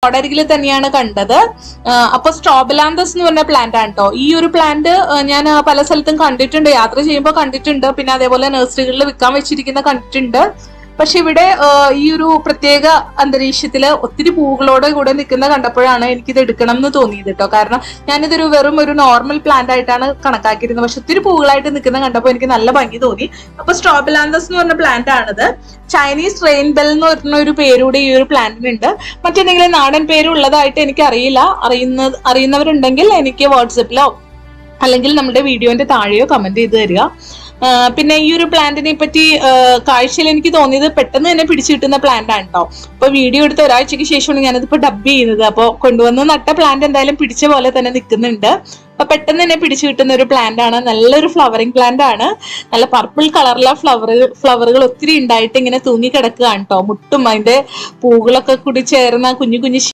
റോഡരികിൽ തന്നെയാണ് കണ്ടത് ആ, അപ്പൊ സ്ട്രോബലാന്തസ് എന്ന് പറഞ്ഞ പ്ലാന്റ് ആണ് കേട്ടോ ഈ ഒരു പ്ലാന്റ് ഞാൻ ആ, പല സ്ഥലത്തും കണ്ടിട്ടുണ്ട് യാത്ര ചെയ്യുമ്പോൾ കണ്ടിട്ടുണ്ട് പിന്നെ അതേപോലെ നഴ്സറികളിൽ വിൽക്കാൻ വെച്ചിരിക്കുന്ന കണ്ടിട്ടുണ്ട് പക്ഷെ ഇവിടെ ആ, ഈ ഒരു പ്രത്യേക അന്തരീക്ഷത്തില് ഒത്തിരി പൂക്കളോടെ കൂടെ നിൽക്കുന്ന കണ്ടപ്പോഴാണ് എനിക്കിത് എടുക്കണം എന്ന് തോന്നിയത് കേട്ടോ കാരണം ഞാനിതൊരു വെറും ഒരു നോർമൽ പ്ലാന്റ് ആയിട്ടാണ് കണക്കാക്കിയിരുന്നത് പക്ഷെ ഒത്തിരി പൂക്കളായിട്ട് നിൽക്കുന്ന കണ്ടപ്പോൾ എനിക്ക് നല്ല ഭംഗി തോന്നി അപ്പൊ സ്ട്രോബലാന്തസ് എന്ന് പറഞ്ഞ പ്ലാന്റ് ആണിത് ചൈനീസ് റെയിൻബെൽ എന്ന് പറഞ്ഞ ഒരു പേരൂടെ ഈ ഒരു പ്ലാന്റിനുണ്ട് മറ്റെന്തെങ്കിലും നാടൻ പേരുള്ളതായിട്ട് എനിക്ക് അറിയില്ല അറിയുന്ന അറിയുന്നവരുണ്ടെങ്കിൽ എനിക്ക് വാട്സപ്പിലോ അല്ലെങ്കിൽ നമ്മുടെ വീഡിയോന്റെ താഴെയോ കമന്റ് ചെയ്ത് തരിക ആ, പിന്നെ ഈ ഒരു പ്ലാന്റിനെ പറ്റി ആ, കാഴ്ചയിൽ എനിക്ക് തോന്നിയത് പെട്ടെന്ന് തന്നെ പിടിച്ചു കിട്ടുന്ന പ്ലാന്റ് ആണ് കേട്ടോ അപ്പൊ വീഡിയോ എടുത്ത ഒരാഴ്ചക്ക് ശേഷമാണ് ഞാനിതിപ്പോ ഡബ് ചെയ്യുന്നത് അപ്പോൾ കൊണ്ടുവന്ന് നട്ട പ്ലാന്റ് എന്തായാലും പിടിച്ച പോലെ തന്നെ നിൽക്കുന്നുണ്ട് അപ്പൊ പെട്ടെന്ന് തന്നെ പിടിച്ചു കിട്ടുന്ന ഒരു പ്ലാന്റ് ആണ് നല്ലൊരു ഫ്ലവറിങ് പ്ലാന്റ് ആണ് നല്ല പർപ്പിൾ കളറിലെ ഫ്ലവർ ഫ്ലവറുകൾ ഒത്തിരി ഉണ്ടായിട്ട് ഇങ്ങനെ തൂങ്ങി കിടക്കുകയാണ് കേട്ടോ മുട്ടും അതിന്റെ പൂകളൊക്കെ കൂടി ചേർന്ന കുഞ്ഞു കുഞ്ഞു